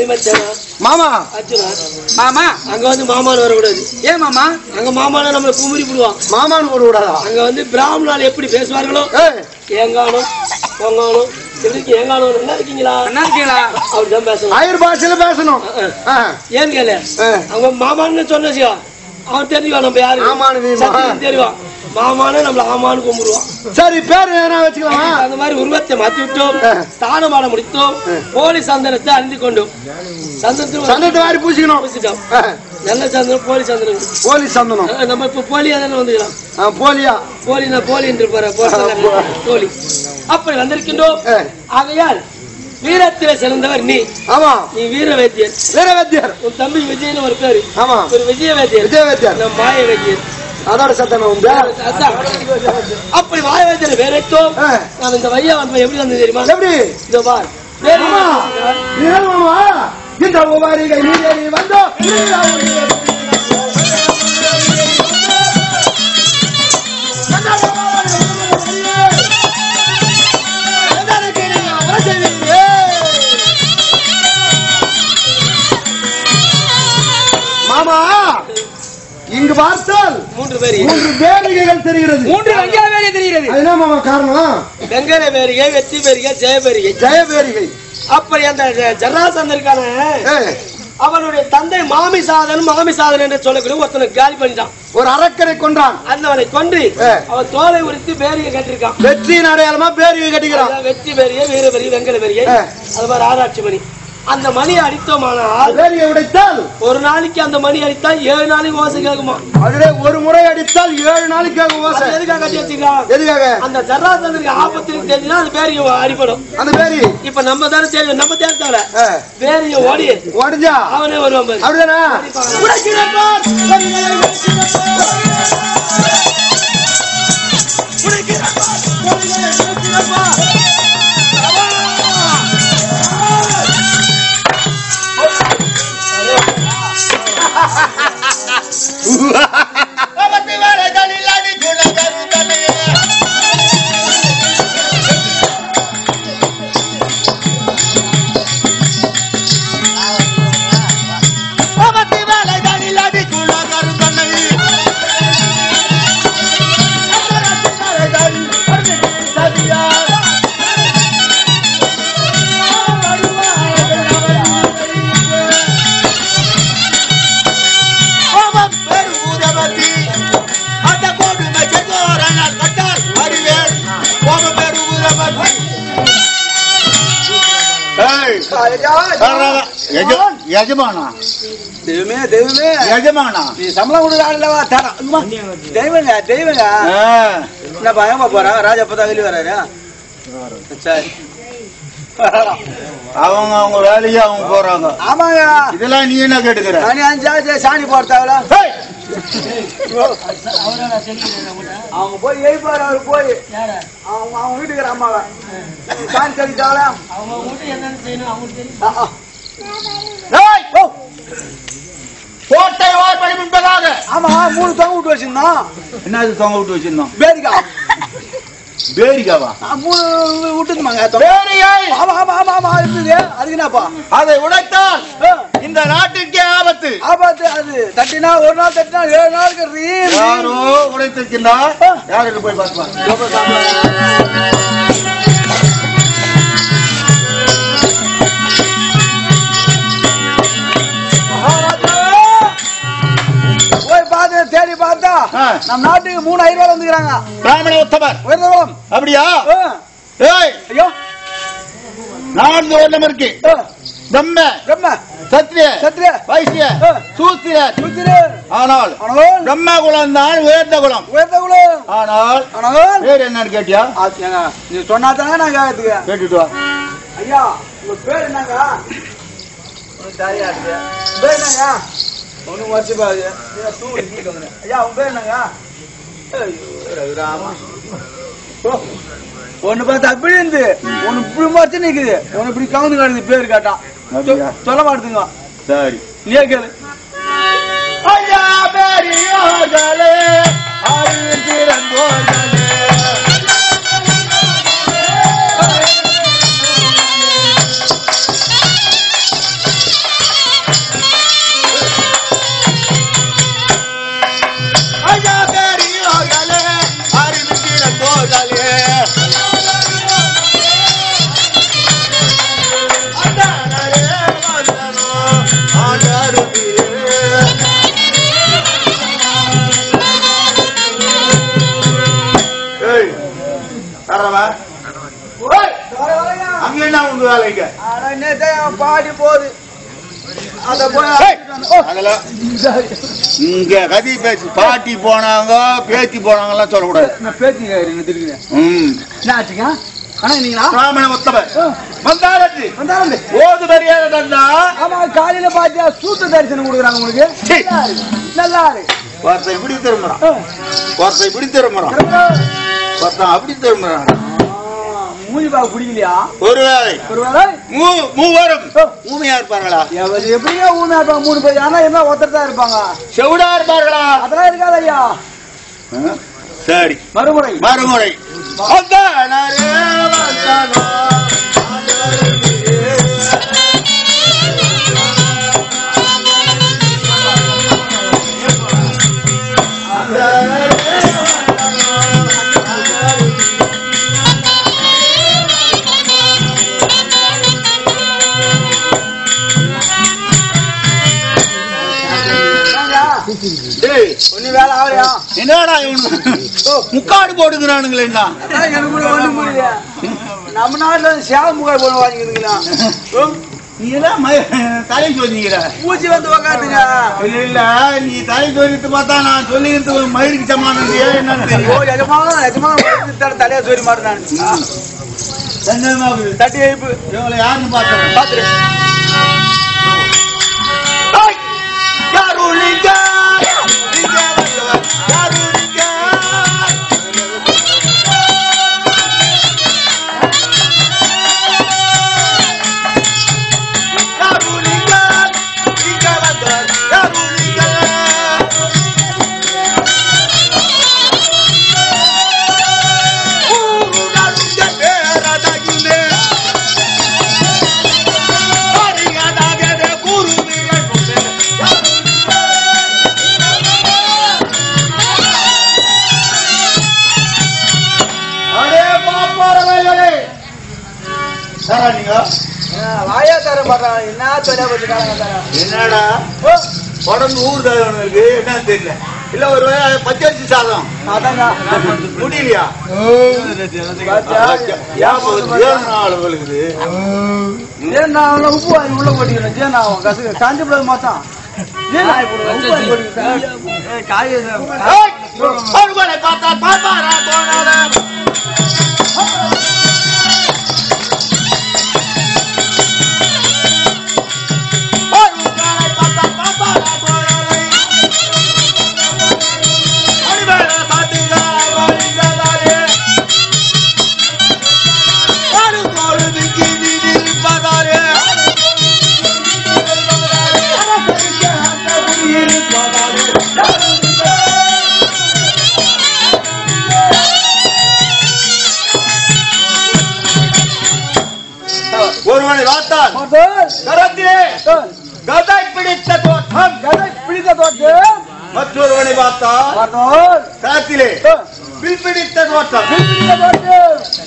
மச்சானா மாமா அர்ஜுனா மாமா அங்க வந்து மாமான்னு வரக்கூடாது ஏன் மாமா அங்க மாமானா நம்மள குமுறி விடுவான் மாமான்னு போட கூடாதா அங்க வந்து பிராமணால் எப்படி பேசுவார்களோ ஏய் ஏங்கானோ பொங்கானோ எப்படி இருக்கு ஏங்கானோ நல்லா இருக்கீங்களா என்ன இருக்கீங்களா அப்படிதான் பேசணும் ஆயிரம் பாஷையில பேசணும் ஆ, ஏன்னு கேளு ஆ. அவங்க மாமான்னு சொன்ன விஷயம் அவன் தெரியுவான் நம்ம யாரு ஆமான்னு தெரியுமா? சத்தியம் தெரியுவான் மாமான்னு நம்மள ஆமான்னு கும்பிடுவான் சரி பேர் என்ன வச்சுக்கலாமா அந்த மாதிரி உருவத்தை மாத்தி விட்டோம் ஆ. ஸ்தானமாட முடித்தோம் போலி சந்தனத்தை அறிந்து கொண்டோம் சந்தனத்தை சந்தத்தை வாரி பூசிக்கணும் பூசிட்டோம் ஆ, நல்ல சந்தனம் போலி சந்தனம் போலி சந்தனம் ஆ, நம்ம இப்ப போலியா தானே வந்துக்கலாம் ஆ, போலியா போலி நான் போலி என்று போற போலி அப்படி வந்திருக்கின்றோம் ஆ. ஆகையால் வீரத்திலே சிறந்தவர் நீ ஆமா நீ வீர வைத்தியர் வீர வைத்தியர் உன் தம்பி விஜயன்னு ஒரு பேரு ஆமா ஒரு விஜய வைத்தியர் விஜய வைத்தியர் நம்ம மாய வைத்தியர் அதோட சத்தம் உண்டு அதான். அப்படி மாய வைத்தியர் வேறைத்தோம் ஆ. நான் இந்த வையா வந்து எப்படி வந்தது தெரியுமா எப்படி இதோ பார் வேறு மாமா நீதான் மாமா இந்த உபாரிகை நீரேறி வந்தோ மாமா இங்கு பார்த்தால் மூன்று பேர் மூன்று வேடிக்கைகள் தெரிகிறது மூன்று வெங்காயமே தெரிகிறது அது என்ன மாமா காரணம் வெங்கட பேரிகை வெற்றி பேரிகை ஜெய பேரிகை ஜெய வேடிக்கை அப்படி அந்த ஜராசந்தன் இருக்கான ஏய், அவனுடைய தந்தை மாமிசாதன் மாமிசாதன் என்று சொல்லக்கூடிய ஒருத்தனை காலி பண்ணிட்டான் ஒரு அரக்கரை கொன்றான் அந்தவனை கொன்று ஏ. அவன் தோலை உரித்து பேரிகை கட்டிருக்கான் வெற்றியின் அடையாளமா பேரிகை கட்டிக்கிறான் அதான் வெற்றி பேரிகை வீர பெரிய வெங்கட பேரிகை ஏ. அது மாதிரி ஆராய்ச்சி மணி அந்த மணி அடித்தோமானால் வேரியை உடைத்தால் ஒரு நாளைக்கு அந்த மணி அடித்தா ஏழு நாளைக்கு ஓசை கேட்குமா அதிலே ஒரு முறை அடித்தால் ஏழு நாளைக்கு ஆகும் ஓசை அது எதுக்காக கட்டி வச்சுக்கலாம் எதுக்காக அந்த ஜராசந்தனுக்கு ஆபத்துக்கு தெரிஞ்சுன்னா அது பேரிய அடிபடும் அந்த பேரி இப்ப நம்ம தானே தெரியும் நம்ம தேர்த்தால ஆ, பேரிய ஓடி உடைஞ்சா அவனே வருவான் பாரு. அப்படிதானா உடைக்கிறப்பார். యజమానా தெய்வமே தெய்வமே యజమానా நீ சம்பளம் கொடுக்காடலவா தரம் தெய்வங்க தெய்வங்க என்ன பயமா போறா ராஜா அப்பதான் வெளியே வராரு சரி அவங்க அவங்க வேலையை அவங்க போறாங்க ஆமாங்க இதெல்லாம் நீ என்ன கேட்டுக்கிற நானே அஞ்சாச்சு சாணி போடுத்தாவல அவங்க போய் எழுப்பாரு அவரு போய் அவங்க அவங்க வீட்டுக்கு அம்மாவை சாணி தெளித்தாவல கோட்டை வாய்ப்படி முன்பதாக ஆமா மூணு தொங்க விட்டு வச்சிருந்தோம் என்னது தொங்க விட்டு வச்சிருந்தோம் பேரிக்கா பேரிக்காவா ஆ, மூணு விட்டுருந்தாங்க பேரிகை ஆமா ஆமா ஆமா ஆமா இருக்குது அதுக்கு என்னப்பா அதை உடைத்தால் ஆ, இந்த நாட்டிற்கே ஆபத்து ஆபாத்து அது தட்டினா ஒரு நாள் தட்டினா ஏழு நாளுக்கு ரீல் யாரோ உடைத்திருக்கின்றார் யாருக்கு போய் பார்க்கலாம் போய் பார்த்து தேடி பார்த்தா ஆ. நம்ம நாட்டுக்கு மூணு ஐநூறு வந்துக்கிறாங்க பிராமண உத்தமர் உயர்ந்தவம் அப்படியா ஏய் ஐயோ நான்கு வருடம் இருக்கு ஆ, பிரம்ம பிரம்ம சத்திரிய சத்திரிய வைசிய ஆ. சூத்திரர் சுத்திரு ஆனால் ஆனால் பிரம்ம குலம் தான் உயர்ந்த குலம் உயர்ந்த குலம் ஆனால் ஆனால் பேர் என்னன்னு கேட்டியா அது ஏங்க, நீ சொன்னா தானே நான் கேட்கறதுக்கு கேட்டுட்டு வா ஐயா உங்க பேர் என்னங்க உனக்கு தாயா இருக்கு பேர் என்னங்க ஒன்னும் வருஷம் பாது ஐயா உங்க பேர் என்னங்க ஐயோ, ரகுராமா. ஓ, ஒண்ணு பார்த்து அப்படி இருந்து ஒண்ணு இப்படி மறைச்சு நிக்குது ஒண்ணு இப்படி கவுந்து கிடக்குது பேர் கேட்டான் அப்படியா? சொ- சொல்ல மாட்டுங்க சரி நீயே கேளு ஐயா பெரியோர்களே அறிந்திருந்தோர்களே அங்க என்ன உங்க வேலைங்க ஆனா நேத்தே அவன் பாடி போகுது அத போய் ஏய், அதெல்லாம் இங்க கதி பேச்சு பாட்டி போனாங்க பேத்தி போனாங்க எல்லாம் சொல்லக்கூடாது நான் பேத்தி நிறுத்திருக்கிறேன் ம் என்ன ஆச்சுங்க ஆனா நீங்களா பிராமண உத்தமர் வந்தாரத்து வந்தாங்க ஓது மரியாதை தந்தா ஆமா காலையில பாத்தியா சூத்த தரிசனம் கொடுக்குறாங்க உங்களுக்கு சீ. நல்லா இருக்கு ஒருத்தன் இப்படி திரும்புறான் ஒருத்தன் இப்படி திரும்புறான் ஒருத்தன் அப்படி திரும்புறான் மூஞ்சி பாக்க பிடிக்கலையா ஒருவேளை ஒருவேளை மூ மூவரும் ஊமையா இருப்பார்களா எவரு எப்படிங்க ஊனா இருப்பாங்க மூணு பேர் ஆனா என்ன ஒருத்தர் தான் இருப்பாங்க செவிடா இருப்பார்களா அதெல்லாம் இருக்காது ஐயா ஆ, சரி மறுமுறை மறுமுறை வந்தானரே, வந்தானோ. டேய், ஒண்ணு வேலை ஆகலையா என்னடா இவனு முக்காடு போட்டுக்கிறானுங்களேண்ணா அதான் எனக்கு கூட ஒண்ணும் புரியல நம்ம நாட்டுல சேவ முகாய் போன வாங்கிக்கிறீங்களா நீ எல்லாம் ம- தலை சொல்லிக்கிற பூச்சி வந்து உக்காந்துங்க இல்ல இல்ல நீ தலை சொல்லிட்டு பார்த்தா நான் சொல்லிக்கிறது ஒரு மயிருக்கு சமானம் என்னன்னு ஓ தெரியும் எஜமான எஜமான தலையா சொல்லி மாட்டேன் நான் சந்தேகமா இருக்குது. தட்டி வைப்பு இவங்களை யாருன்னு பார்த்தேன் பாத்துரு யாரு நீங்க நீங்க வந்தவர். யாரு நீங்க யாரு நீங்க நீங்க வந்தவர். யாரு நீங்க ஊரு நடுங்க பேரதகிலே அறியாதாகவே குருவியை கொண்டே. அடே பாப்பாரவைகளே சாரா நீங்க வாயா தர மாட்டான் என்ன தலையா பச்சுக்காரங்க தர என்னடா உடம்பு ஊர் இருக்கு என்ன தெரியல இல்ல ஒரு வேளை பச்சரிசி சாதம் அதாங்க முடியலையா இருக்குது ஏன் நான் அவன உப்பு வாங்கி உள்ள போட்டிக்கிறேன் ஏன் நான் கசு காஞ்சி பிள்ளை மாத்தான் ஏன் நான் இப்படி உப்பு வாங்கி போட்டிக்கிறேன் காய ஒருவனை பார்த்தா பாப்பாரா போனாரா ஒருவனை பார்த்தா பாப்பாரா போனாரே அடிவேளை சாத்துதா வழிந்ததாலே ஒரு பொழுதுக்கு நிற்பதாலே அரசருக்கு அந்த குடியிருப்பதாலே ஒருவனை பார்த்தால் கரத்திலே கதை பிடித்த தோற்றம் கதை பிடித்த தோட்டு மற்றொருவனை பார்த்தால் பார்த்தோம் கரத்திலே வில் பிடித்த தோற்றம் பிடித்த தோட்டு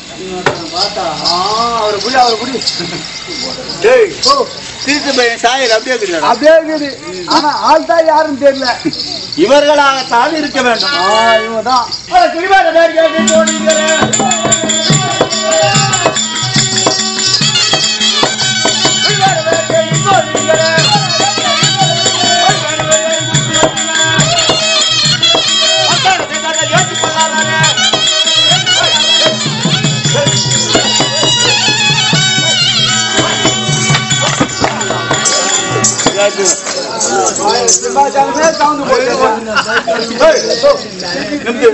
அவர் புடி அவர் புடி டேய் திருச்சி பையன் சாயல் அப்படியே இருக்கிறார் அப்படியே இருக்குது ஆனா ஆள் தான் யாருன்னு தெரியல இவர்களாகத்தான் இருக்க வேண்டும் ஆ இவங்க தான் அட, கிளிவாட வேடிக்கை ஓடுகிறேன். கிளிவாட வேடிக்கை ஓடுகிறேன். அத்தாடத்தை நாங்கள் ஏற்றுக்கொள்ளாதானே. சிம்மாச்சாரமே கவுந்து போட்டு ஏய், நிமிந்து.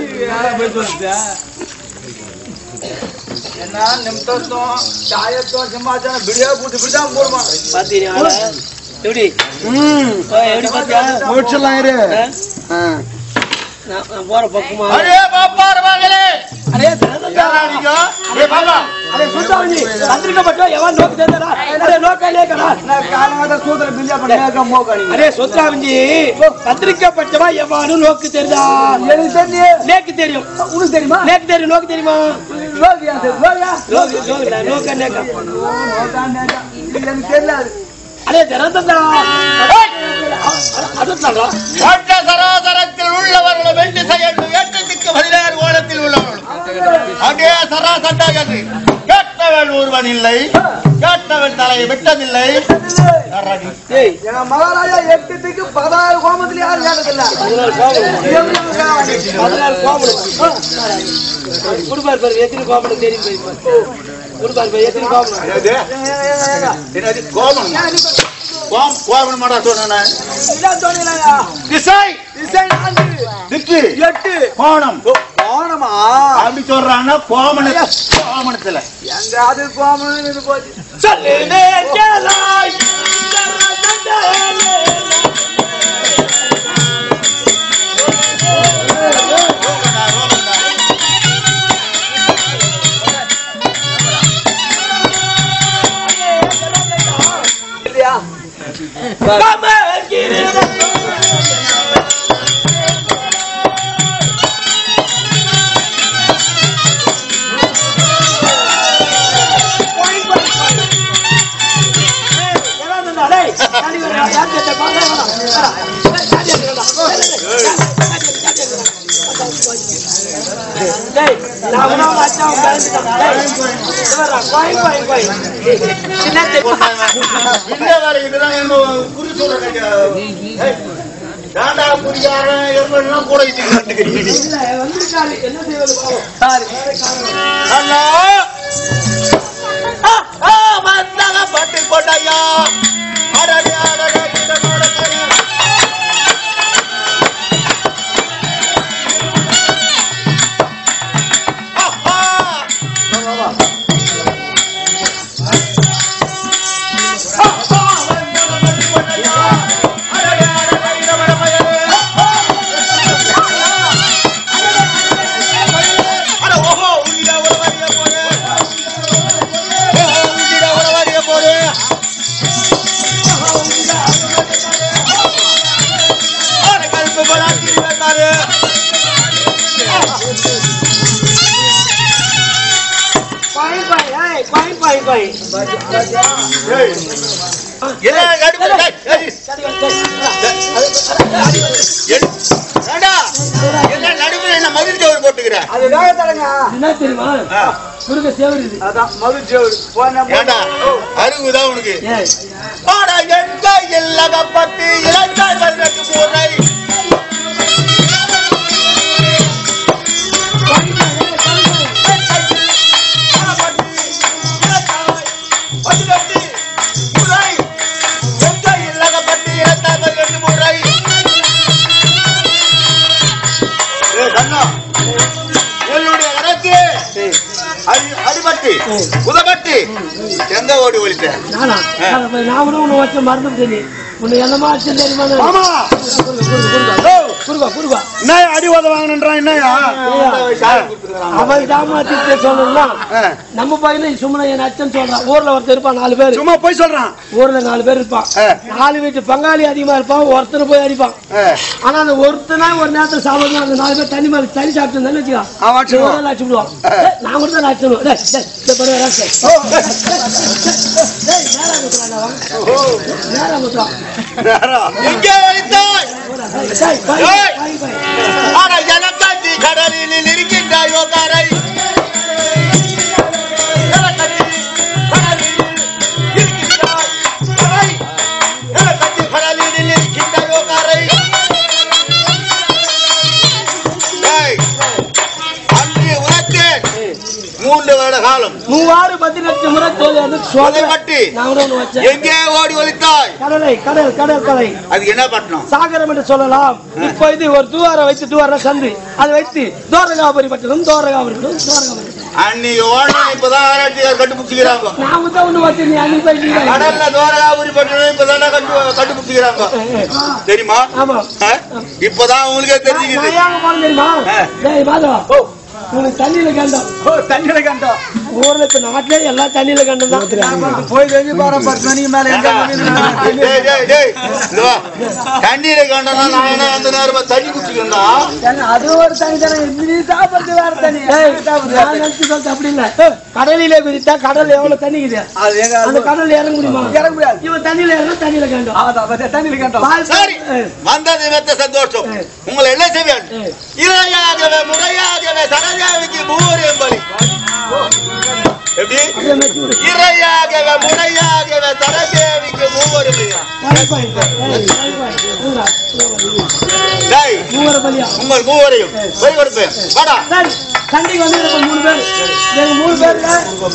என்ன நிமித்தம் சாயத்தம் சிம்மாச்சாரம் பிடியா போட்டு இப்படிதான் போடுமா பாத்தீங்களா எப்படி ஓ, எப்படி பாத்தியா முடிச்சிடலாம் இரு நான் நான் போற பக்கமா அரே பாப்பார் மகளே அரே யாரா நீங்க? ஏய், பாப்பா. அரே சுத்தாவணி சந்திரிக்கப்பட்டோ எவன் நோக்கு தெரிந்தடா அரே நோக்க லேக்கடா காலங்காத சூத்திர பில்லியா பண்ண மோகாணி அரே சொத்ராவஞ்சி சந்திரிக்கப்பட்டவா எவனும் நோக்கு தெரியுதா எனக்கு தெரியும் லேக்கு தெரியும் உனக்கு தெரியுமா லேக்கு தெரியும் நோக்கு தெரியுமா லோகியா லோகியா நோக்கு நோக்கு நோக்க நேக்க நோகாண்டா. இது எனக்கு தெரியாது அடே திறந்தா அதுதான்டா மற்ற சராசரத்தில் உள்ளவர்களும் வெற்றி செய்யணும் எட்டத்துக்கு பதினாறு கோலத்தில் உள்ளவர்களும் அங்கே சராசண்டா என்று கேட்டவன் ஒருவன் இல்லை கேட்டவன் தலையை விட்டதில்லை யாராடி? எங்க மகாராஜா எட்டுக்கு பதினாறு கோமத்துல யாரும் கேட்டதில்ல பதினாலு கோபம் பதினாலு கோபம் குடுப்பார் பாரு எத்தனை கோபம் தெரியும் போய் குடுப்பார் பாரு எத்தனை கோபம் என்னது? என்னது? கோபம் கோம் கோபம் மாடா சொன்னேன் இதான் சொன்னீங்களா திசை திசை நான்கு திக்கு எட்டு கோணம் கோணமா அப்படி சொல்றாங்கன்னா கோமண கோமணத்துல எங்க அது கோமம் இது போச்சு சொல்லுதே கேளாய் இல்லையா இந்த வேலை இதுதான் என்ன குறி சொல்ற கையா. ஏய், ஏன்டா குறிக்காரன் எல்லாம் கூட இட்டுக்கிட்டு என்ன செய்வது பாவம் ஹலோ ஆ, ஆ, வந்தாங்க பட்டு கொண்டையா அடடே, அடடே, இதனோட கரு. ஆஹா. ஆஹா, வந்தாங்க பட்டு கொண்டையா. அடடே, அடடே, இதனோட கரு. அட, ஓஹோ, உன்னிடா ஒரு வரிய போடு. ஓஹோ, உன்னிடா ஒரு வரிய போடு. அட, கருப்பு பலாத்தி வந்தாரு. ஏய், என்ன நடுவுல, ஏய், ஏய், என்- ஏண்டா, என்ன நடுவுல என்ன மதில் சோறு போட்டுக்கிற அது வேக தரங்க என்ன தெரியுமா ஆ, குறுக்க சேவருது அதான் மது ஜோடு போன ஏண்டா அருகுதான் உனக்கு ஏய் ஆட எங்க இல்லகப்பட்டு இளைஞர் பதினெட்டு முறை பதினெட்டு முறை எங்க இல்லகப்பட்டு இளைஞர் பதினெட்டு முறை ஏய், கண்ணா, என்னுடைய கணக்கு அடி அடிபட்டு உதபட்டு எந்த ஓடி ஒழித்த நானா நான் போய் நான் கூட உன்னை வச்ச மறந்து தெரியும் உன்னை என்னமா ஆச்சு தெரியுமா ஆமா குருவா குருவா என்ன அடி உத வாங்கினான் என்னயா அவன் தாமாத்திட்டு சொல்லணும்னா நம்ம பையனை சும்மா என் அச்சன் சொல்றான் ஊர்ல ஒருத்தர் இருப்பான் நாலு பேர் சும்மா போய் சொல்றான் ஊர்ல நாலு பேர் இருப்பான் ஆ. நாலு வீட்டு பங்காளி அதிகமா இருப்பான் ஒருத்தர் போய் அடிப்பான் ஆனா அந்த ஒருத்தனா ஒரு நேரத்துல சாப்பிடணும் அந்த நாலு பேர் தண்ணி மேல தண்ணி சாப்பிட்டு வச்சுக்கோ அவன் அடிச்சிடுவான். இவன் அடிச்சுடுவான் ஏய், நான் கூட தான் அடிச்சிடுவோம் டேய், டேய், டேய், பாரு, ராசே. டேய், நேரா குத்துறான்டா அவன். நேரா குத்துறான். எங்கே ஒழித்தாய் டேய், பாய், ஏய். பாய், பாய். ஆனா எனக்காண்டி கடலில் இருக்கின்றாயோ காரை எனக்காண்டி கடலில் இருக்கின்றாய் காரை. எனக்காண்டி கடலில் இருக்கின்றாயோ காரை. ஏய், அன்று உரைத்தேன் மூன்று வருட காலம் மூவாறு பதினெட்டு முறை தோல்வி வந்து சொல்றேன். உதைப்பட்டு நான் கூட ஒண்ணு வச்சேன் எங்கே ஓடி ஒழித்தாய் கடலை கடல் கடல் கலை அதுக்கு என்ன பட்டணம் சாகரம் என்று சொல்லலாம் இப்ப இது ஒரு துவாரம் வைத்து துவாரம் சந்து அதை வைத்து தோரகாபுரி பட்டணம் தோரகாபுரி பட்டணம் தோரகாபுரி பட்டணம். அன்னைக்கு ஓடணும் இப்பதான் ஆராய்ச்சியார் கண்டுபிடிச்சுக்கிறாங்க நாம தான் ஒண்ணு வச்சு நீ அன்னைக்கு போய் நீ தான் கடல்ல தோரகாபுரி பட்டணம் இப்பதான் கண்டு கண்டுபிடிச்சுக்கிறாங்க தெரியுமா ஆமா ஆ? இப்பதான் உங்களுக்கே நான் தெரிஞ்சுக்கிது ஏன் போனேன் தெரியுமா ஆ. டேய் மாதவா உனக்கு தண்ணியில கண்டோம் தண்ணியில கண்டோம் ஊர்ல இப்ப நாட்டிலே எல்லா தண்ணியில கண்டுதான் போய் தெரிஞ்சு பாரு பத்து மணிக்கு மேல எங்க டேய், டேய், டேய், இங்க வா. தண்ணீரை கண்டனா நான் என்ன அந்த நேரமா தண்ணி குடிச்சுக்கண்டா அது ஒரு தனி தனி நீ சாப்பிடுறது வேற தனி நான் நினைச்சு சொல்றது அப்படி இல்ல கடலிலே குதித்தா கடல் எவ்வளவு தண்ணி இருக்குது அது எங்க அந்த கடல்ல இறங்க முடியுமா இறங்க முடியாது. இவன் தண்ணியில இறங்க தண்ணியில கண்டும் அதான் தண்ணியில் கேட்டோம் பால் சரி வந்தது மெத்த சந்தோஷம் உங்களை என்ன செய்வேன் இறையாகவே முறையாகவே சரஜாவிக்கு மூவர் என்பது எப்படி இறையாகவே முறையாகவே சரஜாவிக்கு மூவர் டேய் மூவரை பலியா உங்கள் மூவரையும் போய் கொடுப்பேன் வாடா சரி சண்டைக்கு வந்து இப்ப மூணு பேர் எங்க மூணு பேர்ல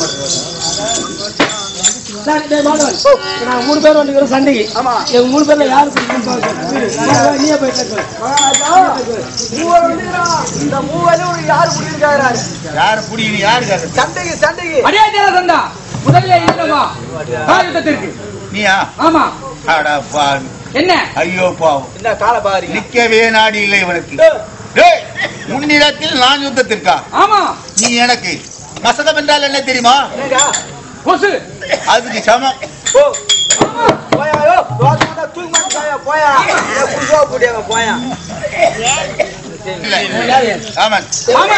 சரி, டேய் மாதவன். நாங்க மூணு பேர் வந்துக்கிறோம் சண்டைக்கு ஆமா. எங்க மூணு பேர்ல யாரு பிடிக்கும்னு பாருங்க நீயே போய் கேட்கலாம் மூவர் வந்துக்கிறான். இந்த மூவரும் உனக்கு யாரு பிடிச்சிருக்காரு யாரு புடிங்க யாரு காது சண்டைக்கு சண்டைக்கு அடியே ஜனசந்தா முதல்ல இல்லவா காயுத்தத்திற்கு நீயா ஆமா அடா பாவி என்ன ஐயோ பாவம் என்ன கால பாருங்க நிக்கவே நாடி இல்லை இவனுக்கு டேய் முன்னிடத்தில் நான் யுத்தத்திற்கா ஆமா நீ எனக்கு மசதம் என்றால் என்ன தெரியுமா கொசு அதுக்கு சமம் ஓ போயா யோ ரோஸ் மாட்டா தூக்கு மாட்டா போயா புதுசா போடியாங்க போயா இல்லை ஆமாம் ஆமா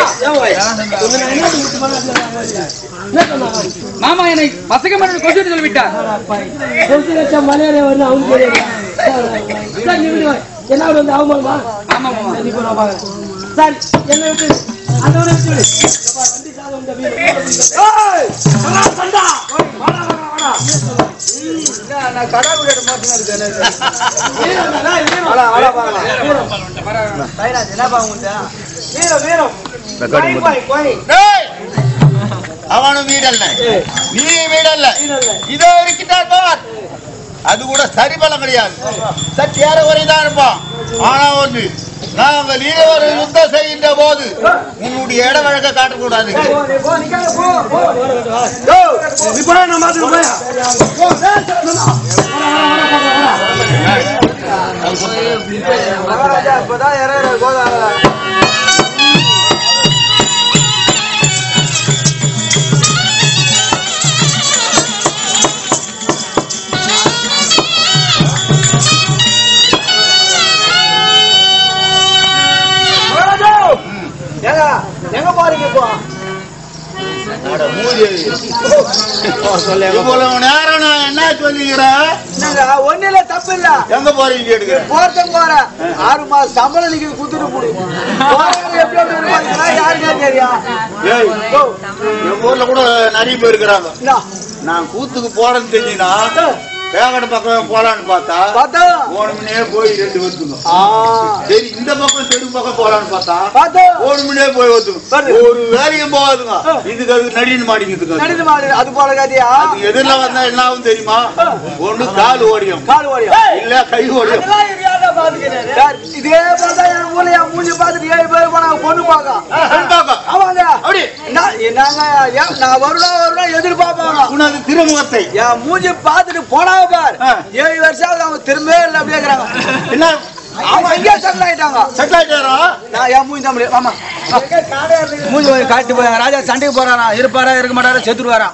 மாமா என்னை பசங்க மன்னன் கொசு என்று சொல்லிவிட்டார் கொசு வச்சா மலையாள வந்து அவங்க தெரியாது சரி, நீ விடு. என்ன விடு வந்து அவமானமா ஆமா மாமா சரி, இப்போ நான் பார்க்கறேன். சரி என்ன விட்டு அந்த விட விட்டு விடு. எப்பா, வண்டி சாதம் இந்த வீடு. ஏய், சண்டா, சண்டா. வாடா, வாடா, வாடா. நான் கடா கூட மாட்டேங்க வீரம் தானே, வீரம். வாடா வாடா வாடா தைராஜ் என்ன பாங்க வீரம் வீரம் கோய் கோய் கோய் டேய் அவனும் வீடல்ல நீ வீடல்ல இதோ இருக்கின்றார் பார் அது கூட சரி பலம் கிடையாது சற்று ஏற வரைதான் இருப்பான் ஆனா ஒன்று நாங்கள் இருவரும் யுத்தம் செய்கின்ற போது உன்னுடைய இட வழக்க காட்டக்கூடாது நீ போ நிக்காத போ போ நீ போடா, நான் பார்த்துட்டு போயா. ஓ, ஏய், சரி, சரி, வாடா. மகாராஜா இப்பதான் இறங்குற கோதாரா மகாராஜா எங்க எங்க போறீங்க இப்போ அட மூதேவி. இவ்வளவு நேரம் நான் என்ன சொல்லிக்கிறேன் என்னங்க ஒண்ணு இல்ல தப்பு இல்ல எங்க போறீங்க கேட்டுக்க போறதும் போற ஆறு மாசம் சம்பளம் நீங்க குத்துட்டு போடு போறவங்க எப்படி எப்படி இருப்பாங்கன்னா யாருக்கே தெரியும் ஏய் ஓ, எங்க ஊர்ல கூட நிறைய பேர் இருக்கிறாங்க இந்தா, நான் கூத்துக்கு போறேன்னு தெரிஞ்சுனா வேகட பக்கம் போலான்னு பார்த்தா பார்த்தா ஓணுமனே போய் ரெண்டு வந்துங்க ஆ, சரி இந்த பக்கம் தெரு பக்கம் போலான்னு பார்த்தா பார்த்தா ஓணுமனே போய் வந்துங்க பாரு. ஒரு வேலையும் போகாதுங்க இதுக்கு அதுக்கு நடின்னு மாட்டிக்கிதுங்க நடிந்து மாடு அது போல கதையா அது எதிரில் வந்தா என்ன ஆகும் தெரியுமா ஒண்ணு கால் ஓடியும் கால் ஓடியா இல்ல கை ஓடியும் அதெல்லாம் எங்கேயாவது பாத்துக்கிறேன். சார், இதே போலதான் என் ஊர்ல என் மூஞ்சி பார்த்துட்டு ஏழு பேர் போனாங்க பொண்ணு பார்க்க பெண் பார்க்க. ஆமாங்க அப்படி என்ன- என்னங்க ஏன் நான் வருடா வருடா எதிர்பார்ப்பாங்க உனது திருமுகத்தை என் மூஞ்சி பார்த்துட்டு போனாங்க பார் ஆ. ஏழு வருஷம் ஆகுது அவங்க திரும்பவே இல்லை அப்படியே இருக்கிறாங்க என்ன அவங்க எங்கேயா செட்டில் ஆயிட்டாங்க செட்டில் ஆயிட்டாரா நான் என் மூஞ்சி தான் முடியும் ஆமா மூஞ்சி போய் காட்டு போய் ராஜா சண்டைக்கு போறானா இருப்பாரா இருக்க மாட்டாரா செத்துருவாரா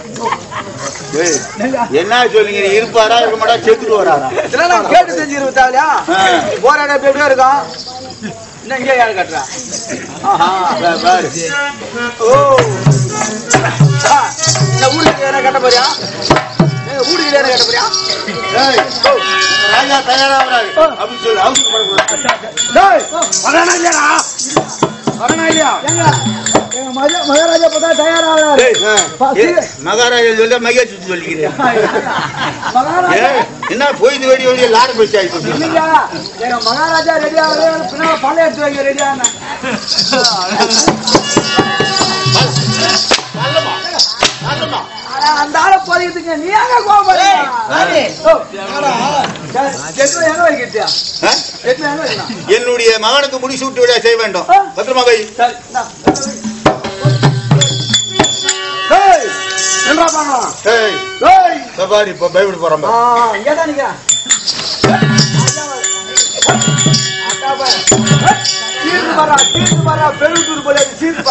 ஏய், என்ன சொல்லுங்க நீ இருப்பாரா இருக்க மாட்டா செத்துட்டு வராரா இதெல்லாம் நான் கேட்டு செஞ்சிருக்க தேவையா ஆ. போராட எப்படி எப்படியோ இருக்கும் இன்னும் இங்கே யாரு கட்டுறா ஆஹா பா- பாரு ஓ ஆ, இந்த ஊருக்கு யாரா கட்ட போறியா ஏய், ஊருக்கு யாரா கட்ட போறியா ஏய், ராஜா தயாராகிறாரு அப்படின்னு சொல்லு அவசரப்படக்கூடாது டேய் வரானா இல்லையா வரானா இல்லையா எங்க எங்க மகா- மகாராஜா பார்த்தா தயாராகிறாரு ஏய், மகாராஜா சொல்ல மகேஷ் சொல்லிக்கிறேன் மகாராஜா ஏய், என்ன போய் வெடி வெடி லாரி போய் ஆயிடுச்சு இல்லையா எங்க மகாராஜா ரெடி ஆகுது பின்னால பழம் எடுத்து வைக்க ரெடி ஆனா நல்லமா நல்லமா அந்த ஆளை போறதுக்கு நீ எங்க கோபப்படுறீங்க எங்க வைக்கிட்டியா ஆ? எங்க எங்க வைக்கலாம் என்னுடைய மகனுக்கு முடிசூட்டு விட செய்ய வேண்டும் பத்திரமா கை சரி இந்தா. ஏய், என்னடா பண்ணலாம் ஏய் ஏய் இதோ பாரு இப்ப பயப்பட போறோம் ஆ பாரு. இங்கதான் நீங்க அக்கா பாரு. தீர்ந்து வரா தீர்ந்து வரா பெருந்தூர் போல சீப்பா.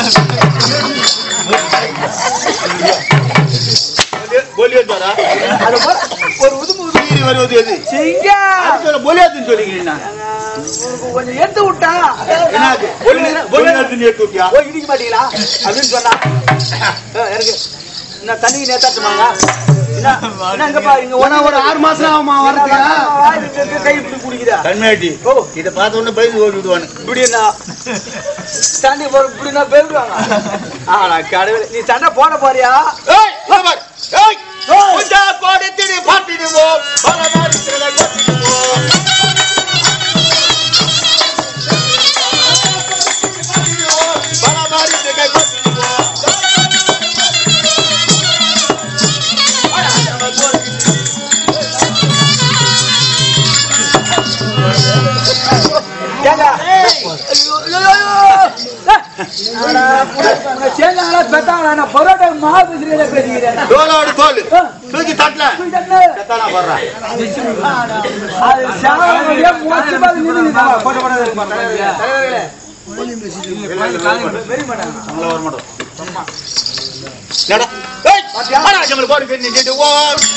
பொலியோதாரா அது போல ஒரு உதுமு உதுமு. நீர் வருவது எது சிங்க. அதுக்கு பொலியாதுன்னு சொல்லிக்கிறீங்க உனக்கு கொஞ்சம் எடுத்து விட்டா என்னது பொலியாதுன்னு எடுத்து விட்டியா ஓ இடிக்க மாட்டீங்களா அப்படின்னு சொன்னா ஆ, இறங்கு என்ன தண்ணிக்கு நேத்தாச்சுமாங்க என்ன என்ன இங்கப்பா இங்க ஒண்ணா ஒரு ஆறு மாசம் ஆகுமா வரதுக்கு கை இப்படி குடிக்குதா கண்மையாட்டி ஓ இதை பார்த்த உடனே பயந்து ஓடி விடுவானு இப்படின்னா தண்ணி போற இப்படின்னா பெருடுவாங்க ஆனா கடவுளே நீ சண்டை போட போறியா ஏய் பார் ஏய் உண்டா பாடத்திலே பாட்டிடுவோம் பலமாரி திரளை பாட்டிடுவோம் பலமாரி திரளை பாட்டிடுவோம் ஏங்க ஐயோ, ஐயோ, ஐயோ. ஏய், அடா, உன்னை சேர்ந்தாங்களா, பெத்தாங்களா? நான் பரோட்டா மாவு பிசிறியில பேசிக்கிறேன். தோலோடு தோல் தூக்கி தட்டல போய் தட்டு. செத்தானா போடுறான் அது சாவடியே மொச்சு மாதிரி நின்னுக்குது. போட்டு போடாத இருக்கு பாரு, தலைவர்களே. தலைவர்களே. வெறி மாட்டாங்க. நம்மள வர மாட்டோம் நடா ஏய் ஆனா ஜமல் போடு கண்ணி கேட்டு ஓ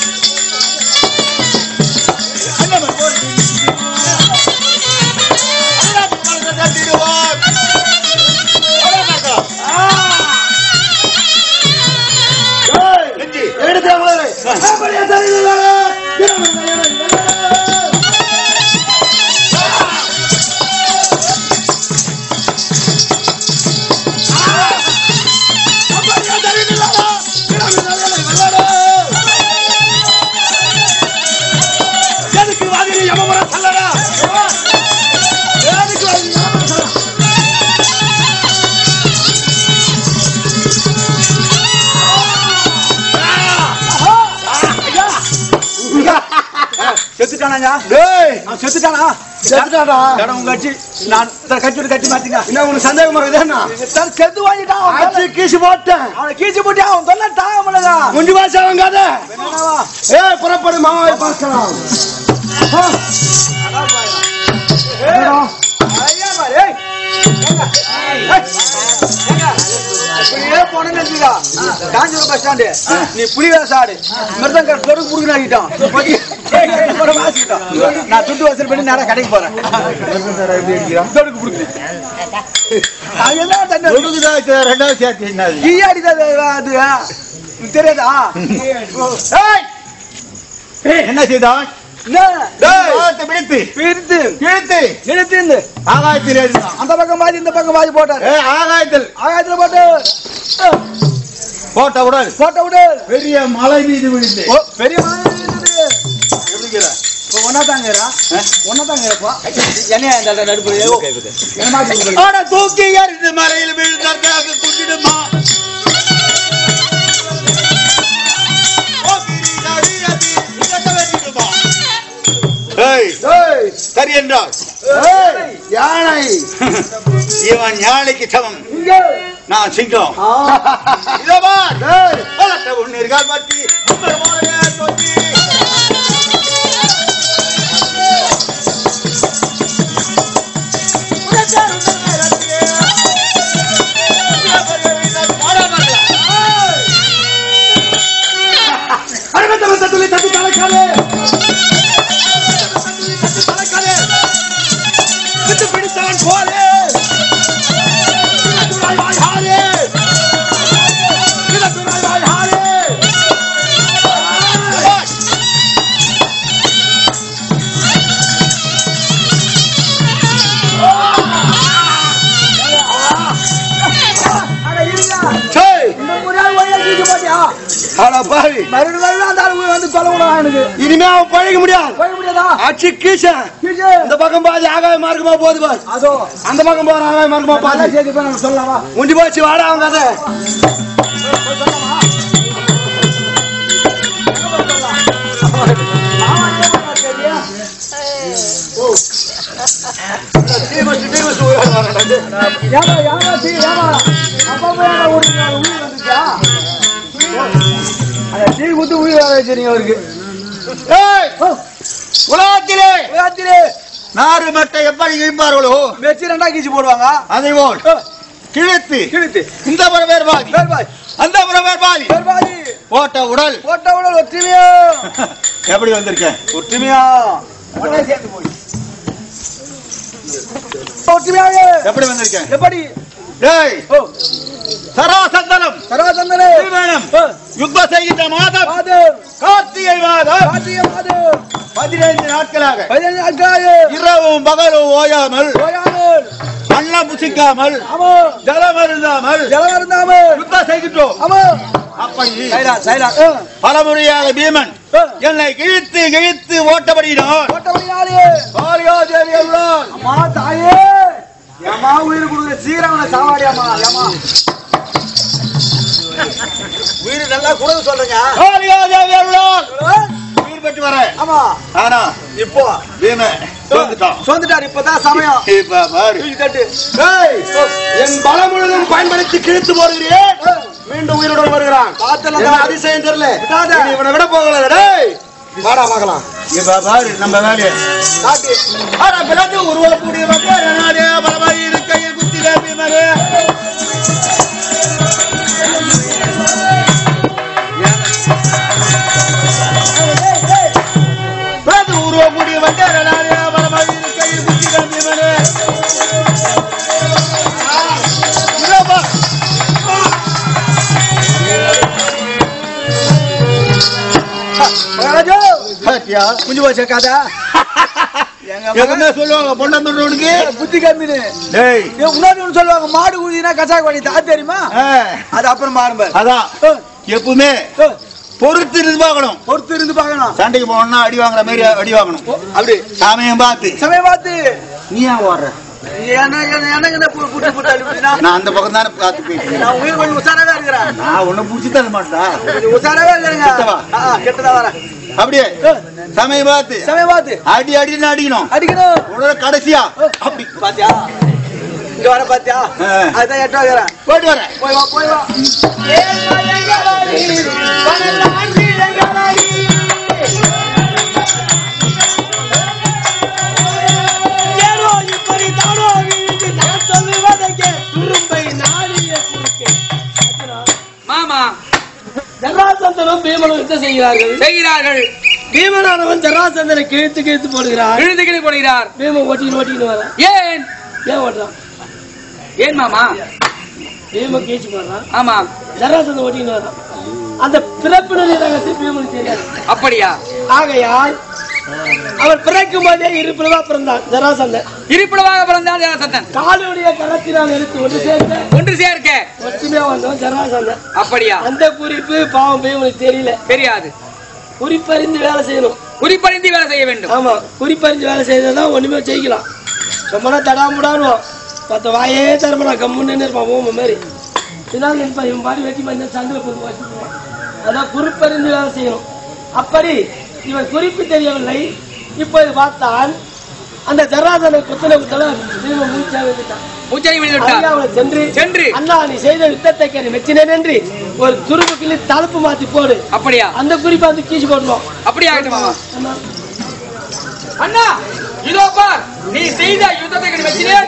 எதுக்கு வாதிரி யமபுரம் சொல்லடா எதுக்கு வாதிரி யமபுரம் சொல்லடா செத்துட்டானாங்க டேய் அவன் செத்துட்டானா செத்துட்டாடா இடம் உங்க கட்சி நான் தன் கட்சி விட்டு கட்சி மாத்தீங்க என்ன உனக்கு சந்தேகமா இருக்குதா தன் செத்து வாங்கிட்டான் அவன் அடிச்சு தொல்லை- கீசி போட்டேன் அவனை கீச்சு போட்டு அவன் தொல்லை தாங்க முடியல முண்டி வாசம் வாங்காத என்னவா ஏய் புறப்படு மாமாவை பார்க்கலாம் ஆ. என்னடா? ஐயா பாரு, ஏய். ஏங்க, ஏய், ஏங்க, இப்படியே போனேன்னு வச்சுக்கோ, காஞ்சிபுரம் பஸ் ஸ்டாண்டு, நீ புலி வேஷம் ஆடு. மிருதங்க சொருக்கு புடுக்குன்னு ஆக்கிட்டோம். போட வாசிக்கிட்டோம். நான் துட்டு வசூல் பண்ணி நேரா கடைக்கு போறேன் சொருக்கு புடுக்குன்னு. அது என்ன தண்ணி? ரெண்டாவது சேர்த்து என்னது ஈ அடித்தது அது உனக்கு தெரியாதா ஏய், என்ன செய்தான் என்ன? வானத்தை பிடித்து பிரித்து கிழித்து இழுத்து இந்த. ஆகாயத்தில் எழுதினான் அந்த பக்கம் பாதி இந்த பக்கம் பாதி போட்டாரு ஏ ஆகாயத்தில் ஆகாயத்துல போட்டு அஹ், போட்ட உடல் போட்ட விடு பெரிய மலை மீது விழுந்து ஓ, பெரிய மலை இருக்குது. இப்ப ஒண்ணாத்தாங்கறா? ஒண்ணாத்தாங்கறப்பா. என்னையா இந்த இடத்துல நடுப்புல? ஏய், ஓ, என்னமா இது? ஆனா தூக்கி எறிந்து மலையில் விழுந்தார்கள் குட்டிடுமா ஏய், ஏய் சரி என்றார் ஏய் யானை இவன் யானைக்கு சமம் இங்க. நான் சிங்கம் ஆ. இதோ பார் ஏய் பலத்த உன்னீர்கள் பற்றி உங்கள் சொல்லி அறுபத்தொரு தட்டுல தட்டி தலைக்காதே விட்டு பிடித்தவன் போலே விடத்துறாய் வாய்ஹாரே விடத்துறாய் வாய்ஹாரே அட, இருங்க. சரி இந்த முறையாவது ஒழுங்கா தூக்கி போட்டியா? அட பாவி மறுபடியும் மறுபடியும் அந்த ஆளு வந்து கொலை விடுவான் எனக்கு. இனிமே அவன் பழக முடியாது போய் முடியாதா? அச்சு கீசன் கீழே. இந்த பக்கம் பாதி ஆகாய மார்க்கமா போகுது பாரு அதோ, அந்த பக்கம் போற ஆகாய மார்க்கமா நல்லா பாதி சேர்த்து போய் நம்ம சொல்லலாமா? முண்டி போச்சு வாடா அவங்க கதை மாமா என்ன பண்ணா தெரியா? ஏமா, ஏமா, சீ, ஏமா. அப்பா போய் ஏமா ஓடுறீங்க? அவன் உயிர் வந்துச்சா? அட, டீ குத்து உயிர் வர வச்சிருங்க அவருக்கு ஏய், உலகத்திலே உலகத்திலே நாறு மட்டை எப்படி இழுப்பார்களோ வச்சு ரெண்டா கீச்சு போடுவாங்க அதை போல் கிழித்து கிழித்து இந்த புற வேறு பாதி வேர்பாய் அந்த புற வேறு பாதி வேர்பாய் போட்ட உடல் போட்ட உடல் ஒற்றுமையா எப்படி வந்திருக்கேன் ஒற்றுமையா ஒண்ணே சேர்ந்து போய் ஒற்றுமையாக எப்படி வந்திருக்கேன் எப்படி டேய் ஓ சராசந்தனம் சராசந்தனே வேணும் ஓ, யுத்தம் செய்கின்ற மாதம் மாதம் கார்த்திகை மாதம் கார்த்திகை மாதம் பதினைந்து நாட்களாக பதினஞ்சு நாட்களாக இரவும் பகலும் ஓயாமல் ஓயாமல் அன்னம் புசிக்காமல் ஆமா ஜலம் அருந்தாமல் ஜலம் இருந்தாம யுத்தம் செய்கின்றோம் ஆமா அப்படி சைலா சைலா பலமுறையாக பீமன் என்னை கிழித்து கிழித்து ஓட்டபடினான் போட்டபடினாலே காளியாதேவி அருளால் அம்மா தாயே ஏமா உயிர் கொடுக்குற சீரவனை சாவாடி அம்மா ஏமா உயிர் நல்லா கொடுக்க சொல்றீங்க காளியாதேவி அருளால் உயிர் பெற்று வர ஆமா ஆனா இப்போ பீமன் தோந்துட்டான் சொந்துட்டார் இப்பதான் சமயம் இப்ப பாரு தூக்கி தட்டு ஏய், என் பலம் முழுதும் பயன்படுத்தி கிழித்து போடுகிறேன் மீண்டும் உயிருடன் வருகிறான் பார்த்தல என்ன அதிசயம் தெரியல விடாத. இனி இவனை விட போகல டேய் வாடா பார்க்கலாம் இப்ப பாரு நம்ம வேலையை காட்டு ஆனா பிளந்து உருவக்கூடிய மக்கள் பலமாரி இருக்கையில் குத்திலே பீமனே பிளந்து உருவக்கூடிய மக்கள் பலமாரி இருக்கையில் குத்திலே பீமனே இதோ மகாராஜா பாத்தியா குஞ்சு போச்சு கதை எங்க என்ன சொல்லுவாங்க பொண்ணந்தோடுக்கு புத்தி கம்மினு டேய் முன்னாடி ஒண்ணு சொல்லுவாங்க மாடு ஊதினா கச்சாக்கு வழி தா தெரியுமா ஆ, அது அப்புறம் மாறும்பார் அதான் எப்பவுமே பொறுத்து இருந்து பார்க்கணும் பொறுத்து இருந்து பார்க்கணும் சண்டைக்கு போனோம்னா அடி வாங்குற மாதிரி அடி வாங்கணும் அப்படி சாமியம் பார்த்து சமயம் பார்த்து நீ ஏன் ஓடுற எனக்கு எனக்கு என்ன பு- புட்டு புட்டு அடிப்படினா நான் அந்த பக்கம் தானே பார்த்து போயிட்டு நான் உயிர் கொஞ்சம் உஷாராவே இருக்கிறேன் நான் உன்னை புடிச்சு தர மாட்டா கொஞ்சம் உஷாராவே இருக்கிறேங்க கிட்டவா? ஆ, ஆ, கிட்டதான் வரேன் அப்படியே சமயம் பார்த்து சமயம் பார்த்து அடி அடின்னு அடிக்கணும் அடிக்கணும் உடனே கடைசியா அப்படி பாத்தியா இங்க வர பாத்தியா ஆ. அதுதான் எட்டு வைக்கிறேன் போயிட்டு வரேன் போய் வா போய் வா மாமா ஜராசந்தனும் பீமனும் யுத்தம் செய்கிறார்கள் செய்கிறார்கள் பீமனானவன் ஜராசந்தனை கிழித்து கிழித்து போடுகிறார் இழுத்து கிழி போடுகிறார் பீமன் ஓட்டின்னு ஓட்டின்னு வரான் ஏன் ஏன் ஓட்டுறான் ஏன் மாமா பீமன் கீழ்ச்சி போடுறான் ஆமா ஜராசந்தன் ஓட்டின்னு வரான் அந்த பிறப்பினுடைய ரகசியம் பீமனுக்கு தெரியாது அப்படியா ஆகையால் அவன் பிறக்கும் போதே இருப்பிலவா பிறந்தான் ஜராசந்தன் இருப்பிடமாக பிறந்தான் ஜராசந்தன் காலுடைய கரத்தினால் எடுத்து ஒன்று சேர்த்த ஒன்று சேர்க்க ஒற்றுமையா வந்தவன் ஜராசந்தன் அப்படியா அந்த குறிப்பு பாவம் பீமனுக்கு தெரியல தெரியாது குறிப்பறிந்து வேலை செய்யணும் குறிப்பறிந்து வேலை செய்ய வேண்டும் ஆமா குறிப்பறிஞ்சு வேலை செய்யறதுதான் ஒண்ணுமே ஜெயிக்கலாம் ரொம்ப தடாமுடானுவோம் பத்த வாயே தரமாடா கம்முன்னு இருப்பான் ஓம மாதிரி இதனால நினைப்பான் இவன் பாடி வெட்டி பண்ணி சந்தில போட்டு வச்சுக்குவான் அதான் குறிப்பறிந்து வேலை செய்யணும் அப்படி இவன் குறிப்பு தெரியவில்லை இப்போது பார்த்தான் அந்த ஜராதனை குத்தல குத்தல பீமன் மூச்சா வந்துட்டான் மூச்சனை விழுந்துட்டார் அருகாமலை சென்று சென்று அண்ணா நீ செய்த யுத்தத்தை கேட்டு மெச்சினேன் என்று ஒரு துருப்பு கிள்ளி தடுப்பு மாத்தி போடு அப்படியா அந்த குறிப்பை வந்து கீச்சு போடணும் அப்படியா ஆகட்டும் மாமா ஆமா. அண்ணா இதோ பார் நீ செய்த யுத்தத்தை கண்டு வச்சினேன்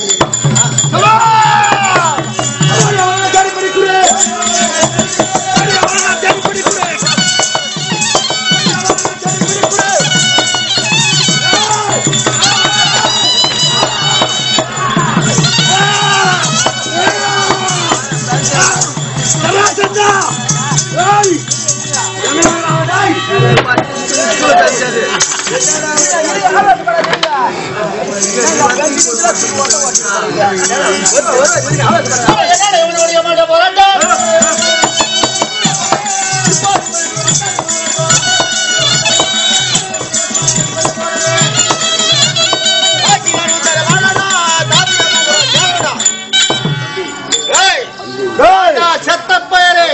செத்த பயரே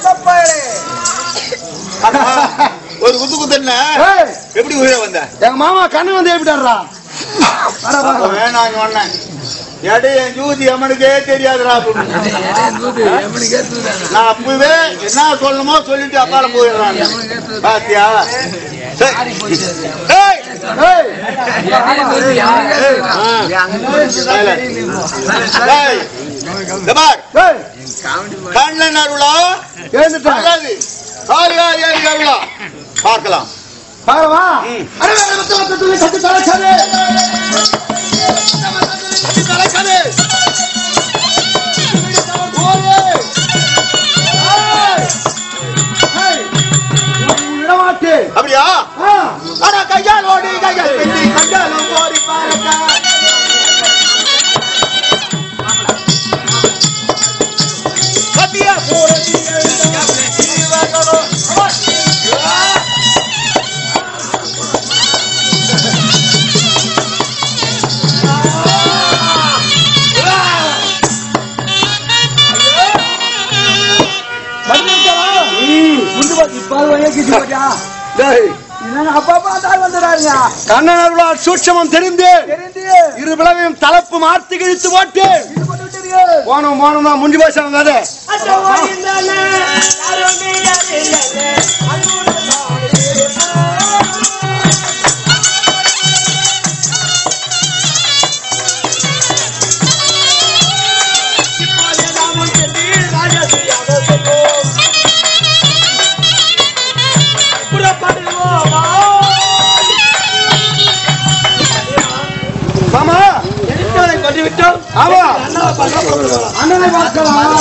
ஒரு குத்து குத்துன எப்படி உயிரை வந்த எங்க மாமா கண்ணு வந்து ஏப்பிட்டாரா அப்ப வேணாம் சொன்னேன் எடை என் ஜூதி எமனுக்கே தெரியாதுடா அப்படின்னு. நான் அப்பவே என்ன சொல்லணுமோ சொல்லிட்டு அப்பால போயிடுறான் பாத்தியா சரி. ஏய்! ஆ. ஏய், இந்த பார், ஏய், கண்ணன் அருளா எழுந்துட்டேன் அல்லது காரியாரி அருளா பார்க்கலாம் பாருவா ம். அடே, அடே, மத்த, மத்த, துளி, கட்டு, தலைச்சாரு. தலைக்காது. ஏய், உனக்கு விடமாட்டு. அப்படியா ஆ, அட கையால் ஓடி கையால் பின்னி கண்டாலும் ஓடி பாருங்க சத்திய போரடி முந்து பாத்து, இப்ப அது வழியா கிச்சு போச்சா? டேய், என்னங்க, அப்பப்ப அந்த ஆள் வந்துடுறாருங்க. கண்ணன் அருளால் சூட்சமம் தெரிந்து தெரியுது. இரு விளவையும் தலைப்பு மாற்றி கிழித்து போட்டு இது போட்டு விட்டுருங்க. போனோம் போனோம் தான் முஞ்சி போச்சு கதை மாமா எரித்தவரை கொண்டு விட்டோம் ஆமா அண்ணாவை பார்க்க போகிறோம் அண்ணனை பார்க்கலாம்.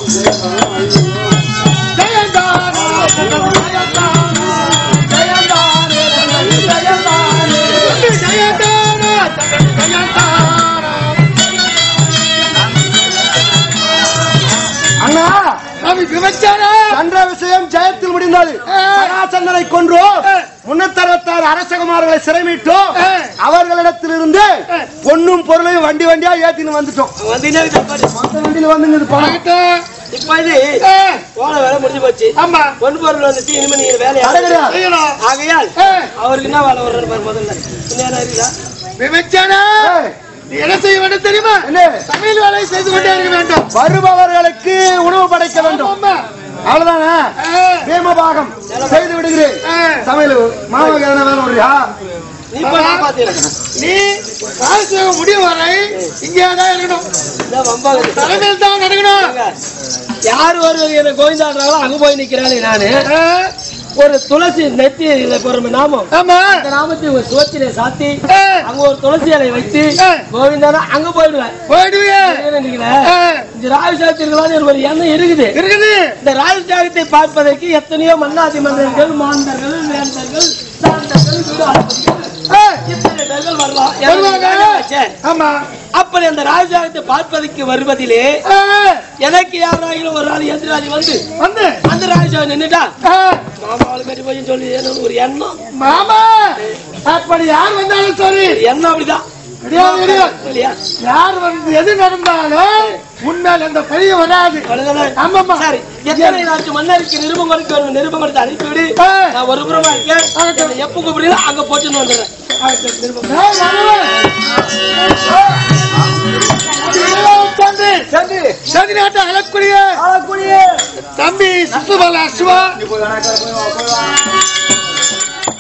அண்ணா சந்திர விஷயம் ஜெயத்தில் முடிந்தது சராசந்தனை கொன்றோம் முன்னூத்தி அறுபத்தாறு அரசகுமார்களை சிறைமீட்டோம் அவர்களிடத்திலிருந்து பொண்ணும் பொருளையும் வண்டி வண்டியா ஏத்தின்னு வந்துட்டோம் வந்தீங்கன்னா சாப்பாடு மொத்த வண்டியில வந்து பணம் இப்ப இது போன வேலை முடிஞ்சு போச்சு ஆமா பொன் பொருள் வந்துச்சு இனிமே நீங்க வேலையை அடங்கடா. ஆகையால் அவருக்கு என்ன வேலை வர்றது பாரு முதல்ல நேரம் இருக்குதா விமர்சனா ஏய், நீ என்ன செய்ய வேண்டும் தெரியுமா என்ன சமையல் வேலை செய்து கொண்டே இருக்க வேண்டும் வருபவர்களுக்கு உணவு படைக்க வேண்டும் அவ்வளவுதானே பிரேமபாகம் செய்து விடுகிறேன் சமையல் மாமாக்கு எதனா வேலை விடுறியா நீ இப்ப நான் பாத்துக்கிறேன் நீ ராஜசேகம் முடியும் வரை இங்கே தான் இருக்கணும் இதான் வம்பாகுது தலைமையில் தான் நடக்கணும் யார் ஒரு என்ன கோவிந்தாடுறாங்களோ அங்க போய் நிக்கிறாளே நானு ஒரு துளசி நெத்தி இதுல போற நாமம் ஆமா அந்த நாமத்தை ஒரு சுவத்திலே சாத்தி ஆ. அங்க ஒரு துளசி இலை வைத்து ஆ. கோவிந்தானா அங்க போயிடுவேன் போயிடுவியே நினைக்கிறேன் இந்த ராஜசாத்தி இருக்கலாம்னு ஒரு எண்ணம் இருக்குது இருக்குது இந்த ராஜசாகத்தை பார்ப்பதற்கு எத்தனையோ மன்னாதி மன்னர்கள் மாந்தர்கள் வேந்தர்கள் சாந்தர்கள் வீடாதிபதிகள், இத்தனை பேர்கள் வரலாம் வருவாங்க. எனக்கு ஆமா அப்படி அந்த ராஜாகத்தை பார்ப்பதற்கு வருவதிலே ஆ, எனக்கு யாராகிலும் ஒரு நாள் எந்திராஜி வந்து வந்து அந்த ராஜா நின்னுட்டா ஆ, மாமாவை கட்டி போய் சொல்லி ஏதோ ஒரு எண்ணம் மாமா அப்படி யார் வந்தாலும் சரி ஒரு எண்ணம் அப்படிதான் கிடையாது கிடையாது இல்லையா யார் வந்து எது நடந்தாலும் உன்னால் அந்த பழிய வராது அவ்வளவுதானே? ஆமாம்மா. சரி எத்தனை நாட்டு மன்னருக்கு நிருபம் கொடுக்க வேணும் நிருபம் கொடுத்து அனுப்பிவிடு ஆ. நான் ஒரு புறமா இருக்கேன் என்னை எப்ப கூப்பிடுறீங்களோ அங்க போட்டுன்னு வந்துடுறேன் ஆகட்டும், நிருபம். ஏய், வருவேன். தம்பி, சந்தி சதி நாட்டை அழக்கூடிய ஆளக்கூடிய தம்பி சிசுபால அசுவா